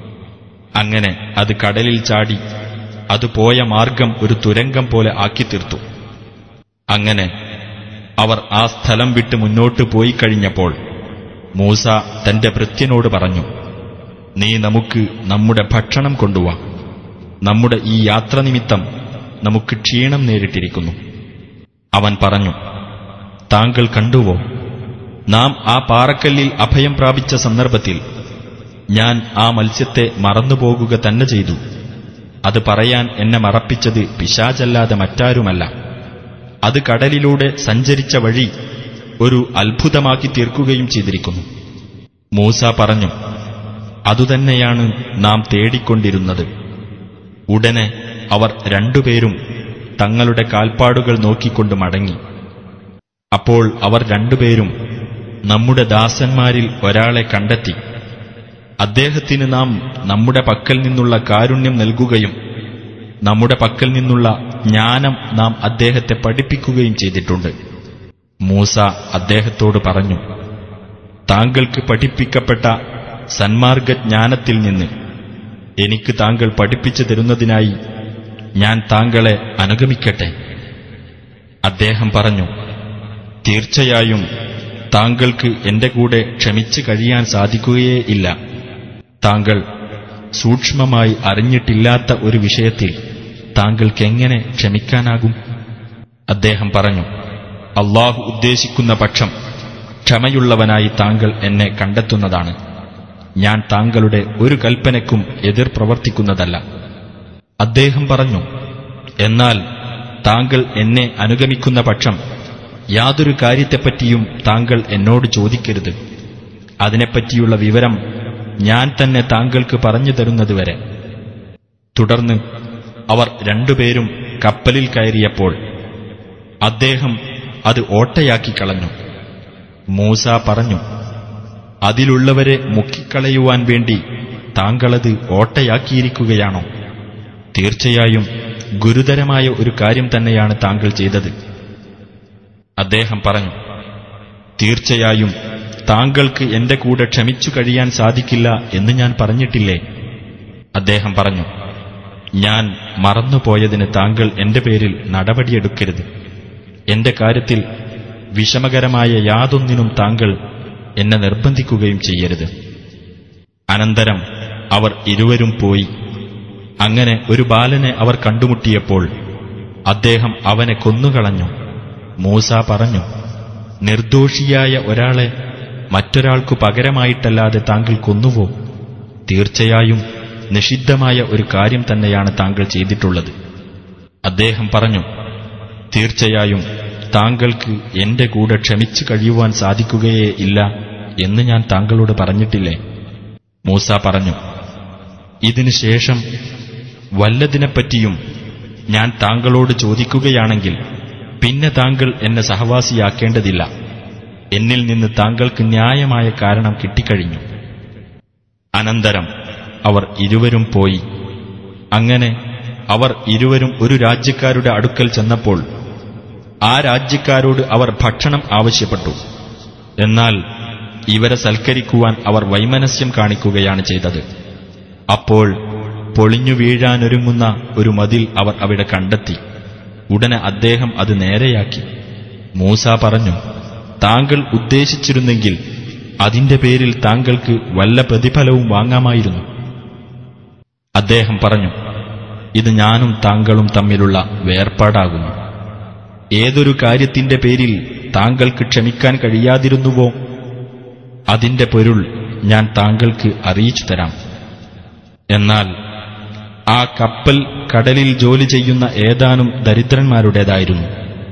അങ്ങനെ അത് കടലിൽ ചാടി അത് പോയ മാർഗം ഒരു തുരങ്കം പോലെ ആക്കിത്തീർത്തു അങ്ങനെ അവർ ആ സ്ഥലം വിട്ട് മുന്നോട്ട് പോയി കഴിഞ്ഞപ്പോൾ മൂസ തന്റെ ഭൃത്യനോട് പറഞ്ഞു നീ നമുക്ക് നമ്മുടെ ഭക്ഷണം കൊണ്ടുവാ നമ്മുടെ ഈ യാത്ര നിമിത്തം നമുക്ക് ക്ഷീണം നേരിട്ടിരിക്കുന്നു അവൻ പറഞ്ഞു താങ്കൾ കണ്ടുവോ നാം ആ പാറക്കല്ലിൽ അഭയം പ്രാപിച്ച സന്ദർഭത്തിൽ ഞാൻ ആ മത്സ്യത്തെ മറന്നുപോകുക തന്നെ ചെയ്തു അത് പറയാൻ എന്നെ മറപ്പിച്ചത് പിശാചല്ലാതെ മറ്റാരുമല്ല അത് കടലിലൂടെ സഞ്ചരിച്ച വഴി ഒരു അത്ഭുതമാക്കി തീർക്കുകയും ചെയ്തിരിക്കുന്നു മൂസ പറഞ്ഞു അതുതന്നെയാണ് നാം തേടിക്കൊണ്ടിരുന്നത് ഉടനെ അവർ രണ്ടുപേരും തങ്ങളുടെ കാൽപ്പാടുകൾ നോക്കിക്കൊണ്ട് മടങ്ങി അപ്പോൾ അവർ രണ്ടുപേരും നമ്മുടെ ദാസന്മാരിൽ ഒരാളെ കണ്ടെത്തി അദ്ദേഹത്തിന് നാം നമ്മുടെ പക്കൽ നിന്നുള്ള കാരുണ്യം നൽകുകയും നമ്മുടെ പക്കൽ നിന്നുള്ള ജ്ഞാനം നാം അദ്ദേഹത്തെ പഠിപ്പിക്കുകയും ചെയ്തിട്ടുണ്ട് മൂസ അദ്ദേഹത്തോട് പറഞ്ഞു താങ്കൾക്ക് പഠിപ്പിക്കപ്പെട്ട സന്മാർഗജ്ഞാനത്തിൽ നിന്ന് എനിക്ക് താങ്കൾ പഠിപ്പിച്ചു തരുന്നതിനായി ഞാൻ താങ്കളെ അനുഗമിക്കട്ടെ അദ്ദേഹം പറഞ്ഞു തീർച്ചയായും താങ്കൾക്ക് എന്റെ കൂടെ ക്ഷമിച്ചു കഴിയാൻ സാധിക്കുകയേ ഇല്ല താങ്കൾ സൂക്ഷ്മമായി അറിഞ്ഞിട്ടില്ലാത്ത ഒരു വിഷയത്തിൽ താങ്കൾക്കെങ്ങനെ ക്ഷമിക്കാനാകും അദ്ദേഹം പറഞ്ഞു അള്ളാഹു ഉദ്ദേശിക്കുന്ന പക്ഷം ക്ഷമയുള്ളവനായി താങ്കൾ എന്നെ കണ്ടെത്തുന്നതാണ് ഞാൻ താങ്കളുടെ ഒരു കൽപ്പനയ്ക്കും എതിർ പ്രവർത്തിക്കുന്നതല്ല അദ്ദേഹം പറഞ്ഞു എന്നാൽ താങ്കൾ എന്നെ അനുഗമിക്കുന്ന പക്ഷം യാതൊരു കാര്യത്തെപ്പറ്റിയും താങ്കൾ എന്നോട് ചോദിക്കരുത് അതിനെപ്പറ്റിയുള്ള വിവരം ഞാൻ തന്നെ താങ്കൾക്ക് പറഞ്ഞു തരുന്നതുവരെ തുടർന്ന് അവർ രണ്ടുപേരും കപ്പലിൽ കയറിയപ്പോൾ അദ്ദേഹം അത് ഓട്ടയാക്കി കളഞ്ഞു മൂസ പറഞ്ഞു അതിലുള്ളവരെ മുക്കിക്കളയുവാൻ വേണ്ടി താങ്കളത് ഓട്ടയാക്കിയിരിക്കുകയാണോ തീർച്ചയായും ഗുരുതരമായ ഒരു കാര്യം തന്നെയാണ് താങ്കൾ ചെയ്തത് അദ്ദേഹം പറഞ്ഞു തീർച്ചയായും താങ്കൾക്ക് എന്റെ കൂടെ ക്ഷമിച്ചു കഴിയാൻ സാധിക്കില്ല എന്ന് ഞാൻ പറഞ്ഞിട്ടില്ലേ അദ്ദേഹം പറഞ്ഞു ഞാൻ മറന്നുപോയതിന് താങ്കൾ എന്റെ പേരിൽ നടപടിയെടുക്കരുത് എന്റെ കാര്യത്തിൽ വിഷമകരമായ യാതൊന്നിനും താങ്കൾ എന്നെ നിർബന്ധിക്കുകയും ചെയ്യരുത് അനന്തരം അവർ ഇരുവരും പോയി അങ്ങനെ ഒരു ബാലനെ അവർ കണ്ടുമുട്ടിയപ്പോൾ അദ്ദേഹം അവനെ കൊന്നുകളഞ്ഞു മൂസ പറഞ്ഞു നിർദോഷിയായ ഒരാളെ മറ്റൊരാൾക്കു പകരമായിട്ടല്ലാതെ താങ്കൾ കൊന്നുവോ തീർച്ചയായും നിഷിദ്ധമായ ഒരു കാര്യം തന്നെയാണ് താങ്കൾ ചെയ്തിട്ടുള്ളത് അദ്ദേഹം പറഞ്ഞു തീർച്ചയായും താങ്കൾക്ക് എന്റെ കൂടെ ക്ഷമിച്ചു കഴിയുവാൻ സാധിക്കുകയേ ഇല്ല എന്ന് ഞാൻ താങ്കളോട് പറഞ്ഞിട്ടില്ലേ മൂസ പറഞ്ഞു ഇതിനു ശേഷം വല്ലതിനെപ്പറ്റിയും ഞാൻ താങ്കളോട് ചോദിക്കുകയാണെങ്കിൽ പിന്നെ താങ്കൾ എന്നെ സഹവാസിയാക്കേണ്ടതില്ല എന്നിൽ നിന്ന് താങ്കൾക്ക് ന്യായമായ കാരണം കിട്ടിക്കഴിഞ്ഞു അനന്തരം അവർ ഇരുവരും പോയി അങ്ങനെ അവർ ഇരുവരും ഒരു രാജ്യക്കാരുടെ അടുക്കൽ ചെന്നപ്പോൾ ആ രാജ്യക്കാരോട് അവർ ഭക്ഷണം ആവശ്യപ്പെട്ടു എന്നാൽ ഇവരെ സൽക്കരിക്കുവാൻ അവർ വൈമനസ്യം കാണിക്കുകയാണ് ചെയ്തത് അപ്പോൾ പൊളിഞ്ഞു വീഴാനൊരുങ്ങുന്ന ഒരു മതിൽ അവർ അവിടെ കണ്ടെത്തി ഉടനെ അദ്ദേഹം അത് നേരെയാക്കി മൂസ പറഞ്ഞു താങ്കൾ ഉദ്ദേശിച്ചിരുന്നെങ്കിൽ അതിന്റെ പേരിൽ താങ്കൾക്ക് വല്ല പ്രതിഫലവും വാങ്ങാമായിരുന്നു അദ്ദേഹം പറഞ്ഞു ഇത് ഞാനും താങ്കളും തമ്മിലുള്ള വേർപാടാകുന്നു ഏതൊരു കാര്യത്തിന്റെ പേരിൽ താങ്കൾക്ക് ക്ഷമിക്കാൻ കഴിയാതിരുന്നുവോ അതിന്റെ പൊരുൾ ഞാൻ താങ്കൾക്ക് അറിയിച്ചു തരാം എന്നാൽ ആ കപ്പൽ കടലിൽ ജോലി ചെയ്യുന്ന ഏതാനും ദരിദ്രന്മാരുടേതായിരുന്നു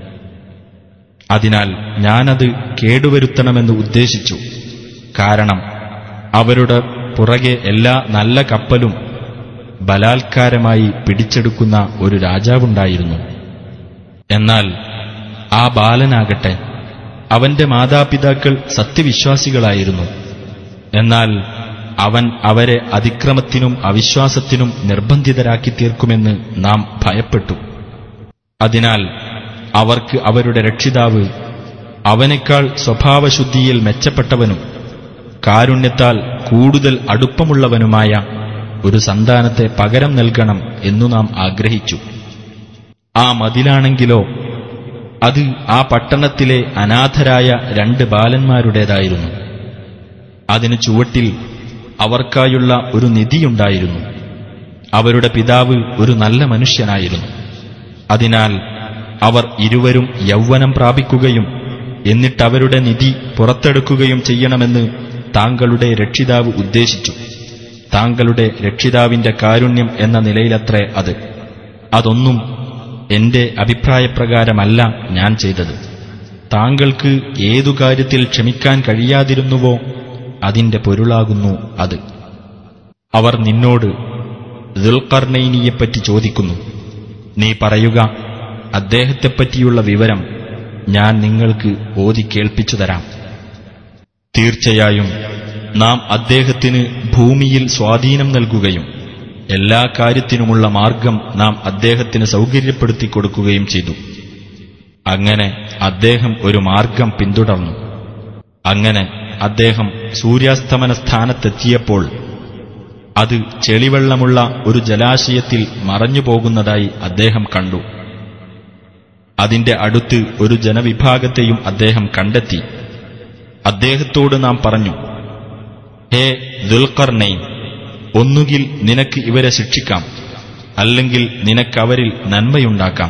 അതിനാൽ ഞാനത് കേടുവരുത്തണമെന്ന് ഉദ്ദേശിച്ചു കാരണം അവരുടെ പുറകെ എല്ലാ നല്ല കപ്പലും ബലാത്കാരമായി പിടിച്ചെടുക്കുന്ന ഒരു രാജാവുണ്ടായിരുന്നു എന്നാൽ ആ ബാലനാകട്ടെ അവന്റെ മാതാപിതാക്കൾ സത്യവിശ്വാസികളായിരുന്നു എന്നാൽ അവൻ അവരെ അതിക്രമത്തിനും അവിശ്വാസത്തിനും നിർബന്ധിതരാക്കി തീർക്കുമെന്ന് നാം ഭയപ്പെട്ടു അതിനാൽ അവർക്ക് അവരുടെ രക്ഷിതാവ് അവനേക്കാൾ സ്വഭാവശുദ്ധിയിൽ മെച്ചപ്പെട്ടവനും കാരുണ്യത്താൽ കൂടുതൽ അടുപ്പമുള്ളവനുമായ ഒരു സന്താനത്തെ പകരം നൽകണം എന്നു നാം ആഗ്രഹിച്ചു ആ മതിലാണെങ്കിലോ അത് ആ പട്ടണത്തിലെ അനാഥരായ രണ്ട് ബാലന്മാരുടേതായിരുന്നു അതിനു ചുവട്ടിൽ അവർക്കായുള്ള ഒരു നിധിയുണ്ടായിരുന്നു അവരുടെ പിതാവ് ഒരു നല്ല മനുഷ്യനായിരുന്നു അതിനാൽ അവർ ഇരുവരും യൗവനം പ്രാപിക്കുകയും എന്നിട്ടവരുടെ നിധി പുറത്തെടുക്കുകയും ചെയ്യണമെന്ന് താങ്കളുടെ രക്ഷിതാവ് ഉദ്ദേശിച്ചു താങ്കളുടെ രക്ഷിതാവിന്റെ കാരുണ്യം എന്ന നിലയിലത്രേ അത് അതൊന്നും എന്റെ അഭിപ്രായപ്രകാരമല്ല ഞാൻ ചെയ്തത് താങ്കൾക്ക് ഏതു കാര്യത്തിൽ ക്ഷമിക്കാൻ കഴിയാതിരുന്നുവോ അതിന്റെ പൊരുളാകുന്നു അത് അവർ നിന്നോട് ദുൽഖർണൈനിയെപ്പറ്റി ചോദിക്കുന്നു നീ പറയുക അദ്ദേഹത്തെപ്പറ്റിയുള്ള വിവരം ഞാൻ നിങ്ങൾക്ക് ഓതി കേൾപ്പിച്ചു തരാം തീർച്ചയായും നാം അദ്ദേഹത്തിന് ഭൂമിയിൽ സ്വാധീനം നൽകുകയും എല്ലാ കാര്യത്തിനുമുള്ള മാർഗം നാം അദ്ദേഹത്തിന് സൗകര്യപ്പെടുത്തി കൊടുക്കുകയും ചെയ്തു അങ്ങനെ അദ്ദേഹം ഒരു മാർഗം പിന്തുടർന്നു അങ്ങനെ അദ്ദേഹം സൂര്യാസ്തമന സ്ഥാനത്തെത്തിയപ്പോൾ അത് ചെളിവെള്ളമുള്ള ഒരു ജലാശയത്തിൽ മറഞ്ഞു പോകുന്നതായി അദ്ദേഹം കണ്ടു അതിന്റെ അടുത്ത് ഒരു ജനവിഭാഗത്തെയും അദ്ദേഹം കണ്ടെത്തി അദ്ദേഹത്തോട് നാം പറഞ്ഞു ഹേ ദുൽഖർണൈൻ ഒന്നുകിൽ നിനക്ക് ഇവരെ ശിക്ഷിക്കാം അല്ലെങ്കിൽ നിനക്കവരിൽ നന്മയുണ്ടാക്കാം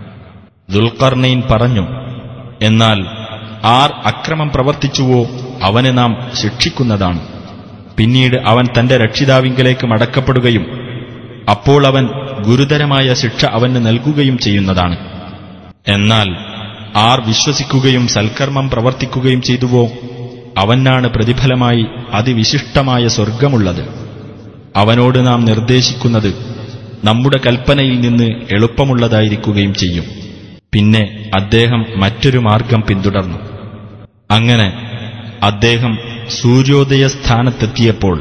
ദുൽഖർണൈൻ പറഞ്ഞു എന്നാൽ ആർ അക്രമം പ്രവർത്തിച്ചുവോ അവനെ നാം ശിക്ഷിക്കുന്നതാണ് പിന്നീട് അവൻ തന്റെ രക്ഷിതാവിങ്കലേക്ക് മടക്കപ്പെടുകയും അപ്പോൾ അവൻ ഗുരുതരമായ ശിക്ഷ അവന് നൽകുകയും ചെയ്യുന്നതാണ് എന്നാൽ ആർ വിശ്വസിക്കുകയും സൽക്കർമ്മം പ്രവർത്തിക്കുകയും ചെയ്തുവോ അവനാണ് പ്രതിഫലമായി അതിവിശിഷ്ടമായ സ്വർഗമുള്ളത് അവനോട് നാം നിർദ്ദേശിക്കുന്നത് നമ്മുടെ കൽപ്പനയിൽ നിന്ന് എളുപ്പമുള്ളതായിരിക്കുകയും ചെയ്യും പിന്നെ അദ്ദേഹം മറ്റൊരു മാർഗം പിന്തുടർന്നു അങ്ങനെ അദ്ദേഹം സൂര്യോദയ സ്ഥാനത്തെത്തിയപ്പോൾ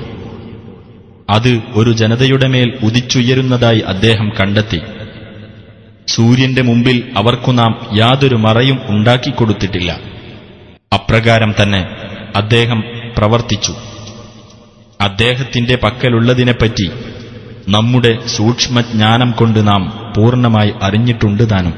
അത് ഒരു ജനതയുടെ മേൽ ഉദിച്ചുയരുന്നതായി അദ്ദേഹം കണ്ടെത്തി സൂര്യന്റെ മുമ്പിൽ അവർക്കു നാം യാതൊരു മറയും ഉണ്ടാക്കിക്കൊടുത്തിട്ടില്ല അപ്രകാരം തന്നെ അദ്ദേഹം പ്രവർത്തിച്ചു അദ്ദേഹത്തിന്റെ പക്കലുള്ളതിനെപ്പറ്റി നമ്മുടെ സൂക്ഷ്മജ്ഞാനം കൊണ്ട് നാം പൂർണ്ണമായി അറിഞ്ഞിട്ടുണ്ട് താനും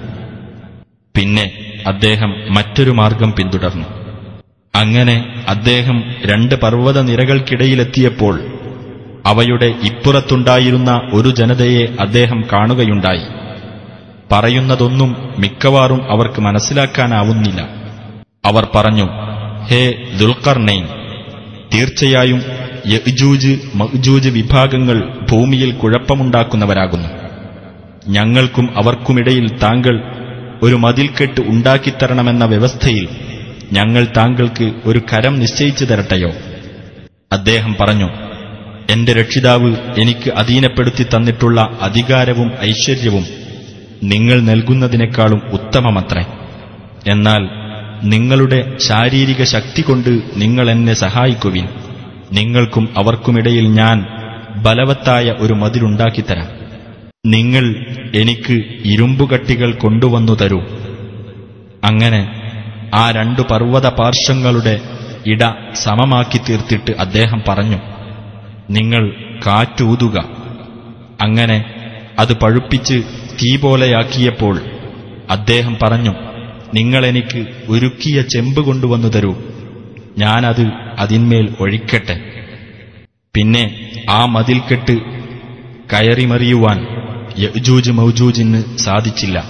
പിന്നെ അദ്ദേഹം മറ്റൊരു മാർഗം പിന്തുടർന്നു അങ്ങനെ അദ്ദേഹം രണ്ട് പർവ്വത നിരകൾക്കിടയിലെത്തിയപ്പോൾ അവയുടെ ഇപ്പുറത്തുണ്ടായിരുന്ന ഒരു ജനതയെ അദ്ദേഹം കാണുകയുണ്ടായി പറയുന്നതൊന്നും മിക്കവാറും അവർക്ക് മനസ്സിലാക്കാനാവുന്നില്ല അവർ പറഞ്ഞു ഹേ ദുൽഖർണൈൻ തീർച്ചയായും യജൂജ് മഹ്ജൂജ് വിഭാഗങ്ങൾ ഭൂമിയിൽ കുഴപ്പമുണ്ടാക്കുന്നവരാകുന്നു ഞങ്ങൾക്കും അവർക്കുമിടയിൽ താങ്കൾ ഒരു മതിൽക്കെട്ട് ഉണ്ടാക്കിത്തരണമെന്ന വ്യവസ്ഥയിൽ ഞങ്ങൾ താങ്കൾക്ക് ഒരു കരം നിശ്ചയിച്ചു തരട്ടെയോ അദ്ദേഹം പറഞ്ഞു എന്റെ രക്ഷിതാവ് എനിക്ക് അധീനപ്പെടുത്തി തന്നിട്ടുള്ള അധികാരവും ഐശ്വര്യവും നിങ്ങൾ നൽകുന്നതിനേക്കാളും ഉത്തമമത്രേ എന്നാൽ നിങ്ങളുടെ ശാരീരിക ശക്തി കൊണ്ട് നിങ്ങൾ എന്നെ സഹായിക്കുവിൻ നിങ്ങൾക്കും അവർക്കുമിടയിൽ ഞാൻ ബലവത്തായ ഒരു മതിലുണ്ടാക്കിത്തരാം നിങ്ങൾ എനിക്ക് ഇരുമ്പുകട്ടികൾ കൊണ്ടുവന്നു തരൂ അങ്ങനെ ആ രണ്ടു പർവ്വത പാർശ്വങ്ങളുടെ ഇട സമമാക്കി തീർത്തിട്ട് അദ്ദേഹം പറഞ്ഞു നിങ്ങൾ കാറ്റൂതുക അങ്ങനെ അത് പഴുപ്പിച്ച് തീ പോലെയാക്കിയപ്പോൾ അദ്ദേഹം പറഞ്ഞു നിങ്ങളെനിക്ക് ഉരുക്കിയ ചെമ്പ് കൊണ്ടുവന്നു തരൂ ഞാനത് അതിന്മേൽ ഒഴിക്കട്ടെ പിന്നെ ആ മതിൽക്കെട്ട് കയറിമറിയുവാൻ യജൂജ് മൗജൂജിന് സാധിച്ചില്ല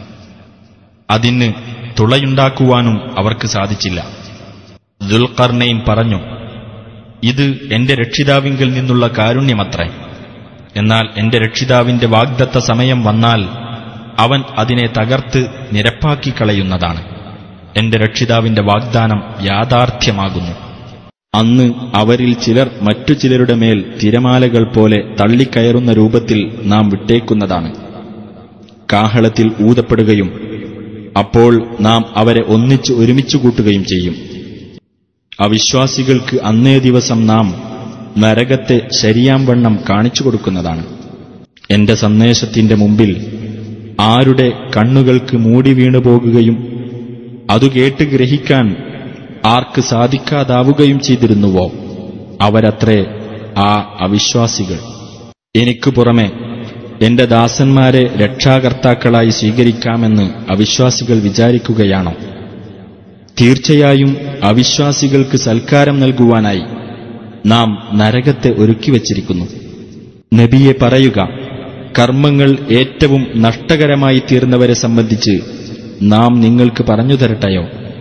അതിന് തുളയുണ്ടാക്കുവാനും അവർക്ക് സാധിച്ചില്ല ദുൽഖർണൈൻ പറഞ്ഞു ഇത് എന്റെ രക്ഷിതാവിങ്കിൽ നിന്നുള്ള കാരുണ്യമത്രേ എന്നാൽ എന്റെ രക്ഷിതാവിന്റെ വാഗ്ദത്ത സമയം വന്നാൽ അവൻ അതിനെ തകർത്ത് നിരപ്പാക്കിക്കളയുന്നതാണ് എന്റെ രക്ഷിതാവിന്റെ വാഗ്ദാനം യാഥാർത്ഥ്യമാകുന്നു അന്ന് അവരിൽ ചിലർ മറ്റു ചിലരുടെ മേൽ തിരമാലകൾ പോലെ തള്ളിക്കയറുന്ന രൂപത്തിൽ നാം വിട്ടേക്കുന്നതാണ് കാഹളത്തിൽ ഊതപ്പെടുകയും അപ്പോൾ നാം അവരെ ഒന്നിച്ച് ഒരുമിച്ചു കൂട്ടുകയും ചെയ്യും അവിശ്വാസികൾക്ക് അന്നേ ദിവസം നാം നരകത്തെ ശരിയാം വണ്ണം കാണിച്ചു കൊടുക്കുന്നതാണ് എന്റെ സന്ദേശത്തിന്റെ മുമ്പിൽ ആരുടെ കണ്ണുകൾക്ക് മൂടി വീണു പോകുകയും അതു കേട്ട് ഗ്രഹിക്കാൻ ആർക്ക് സാധിക്കാതാവുകയും ചെയ്തിരുന്നുവോ അവരത്രേ ആ അവിശ്വാസികൾ എനിക്കു പുറമെ എന്റെ ദാസന്മാരെ രക്ഷാകർത്താക്കളായി സ്വീകരിക്കാമെന്ന് അവിശ്വാസികൾ വിചാരിക്കുകയാണോ തീർച്ചയായും അവിശ്വാസികൾക്ക് സൽക്കാരം നൽകുവാനായി നാം നരകത്തെ ഒരുക്കിവച്ചിരിക്കുന്നു നബിയെ പറയുക കർമ്മങ്ങൾ ഏറ്റവും നഷ്ടകരമായി തീർന്നവരെ സംബന്ധിച്ച് നാം നിങ്ങൾക്ക് പറഞ്ഞു തരട്ടെയോ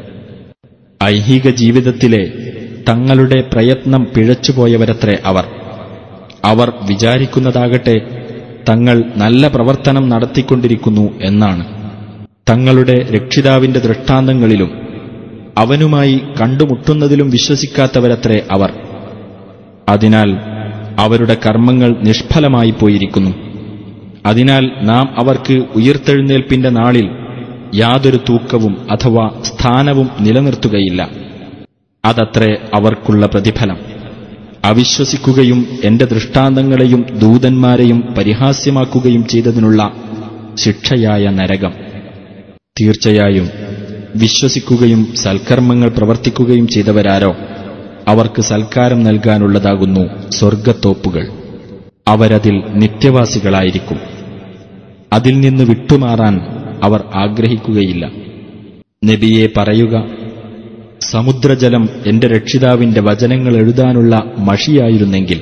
ഐഹിക ജീവിതത്തിലെ തങ്ങളുടെ പ്രയത്നം പിഴച്ചുപോയവരത്രേ അവർ അവർ വിചാരിക്കുന്നതാകട്ടെ തങ്ങൾ നല്ല പ്രവർത്തനം നടത്തിക്കൊണ്ടിരിക്കുന്നു എന്നാണ് തങ്ങളുടെ രക്ഷിതാവിന്റെ ദൃഷ്ടാന്തങ്ങളിലും അവനുമായി കണ്ടുമുട്ടുന്നതിലും വിശ്വസിക്കാത്തവരത്രേ അവർ അതിനാൽ അവരുടെ കർമ്മങ്ങൾ നിഷ്ഫലമായി പോയിരിക്കുന്നു അതിനാൽ നാം അവർക്ക് ഉയർത്തെഴുന്നേൽപ്പിന്റെ നാളിൽ യാതൊരു തൂക്കവും അഥവാ സ്ഥാനവും നിലനിർത്തുകയില്ല അതത്രേ അവർക്കുള്ള പ്രതിഫലം അവിശ്വസിക്കുകയും എന്റെ ദൃഷ്ടാന്തങ്ങളെയും ദൂതന്മാരെയും പരിഹാസ്യമാക്കുകയും ചെയ്തതിനുള്ള ശിക്ഷയായ നരകം തീർച്ചയായും വിശ്വസിക്കുകയും സൽക്കർമ്മങ്ങൾ പ്രവർത്തിക്കുകയും ചെയ്തവരാരോ അവർക്ക് സൽക്കാരം നൽകാനുള്ളതാകുന്നു സ്വർഗത്തോപ്പുകൾ അവരതിൽ നിത്യവാസികളായിരിക്കും അതിൽ നിന്ന് വിട്ടുമാറാൻ അവർ ആഗ്രഹിക്കുകയില്ല നബിയെ പറയുക സമുദ്രജലം എന്റെ രക്ഷിതാവിന്റെ വചനങ്ങൾ എഴുതാനുള്ള മഷിയായിരുന്നെങ്കിൽ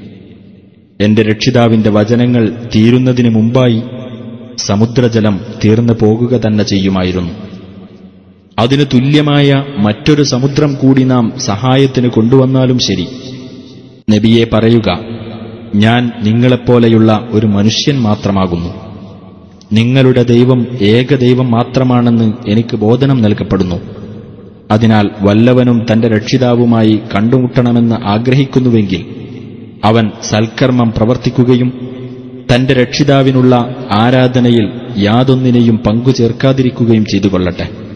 എന്റെ രക്ഷിതാവിന്റെ വചനങ്ങൾ തീരുന്നതിനു മുമ്പായി സമുദ്രജലം തീർന്നു പോകുക തന്നെ ചെയ്യുമായിരുന്നു അതിനു തുല്യമായ മറ്റൊരു സമുദ്രം കൂടി നാം സഹായത്തിന് കൊണ്ടുവന്നാലും ശരി നബിയെ പറയുക ഞാൻ നിങ്ങളെപ്പോലെയുള്ള ഒരു മനുഷ്യൻ മാത്രമാകുന്നു നിങ്ങളുടെ ദൈവം ഏകദൈവം മാത്രമാണെന്ന് എനിക്ക് ബോധനം നൽകപ്പെടുന്നു അതിനാൽ വല്ലവനും തന്റെ രക്ഷിതാവുമായി കണ്ടുമുട്ടണമെന്ന് ആഗ്രഹിക്കുന്നുവെങ്കിൽ അവൻ സൽക്കർമ്മം പ്രവർത്തിക്കുകയും തന്റെ രക്ഷിതാവിനുള്ള ആരാധനയിൽ യാതൊന്നിനെയും പങ്കുചേർക്കാതിരിക്കുകയും ചെയ്തുകൊള്ളട്ടെ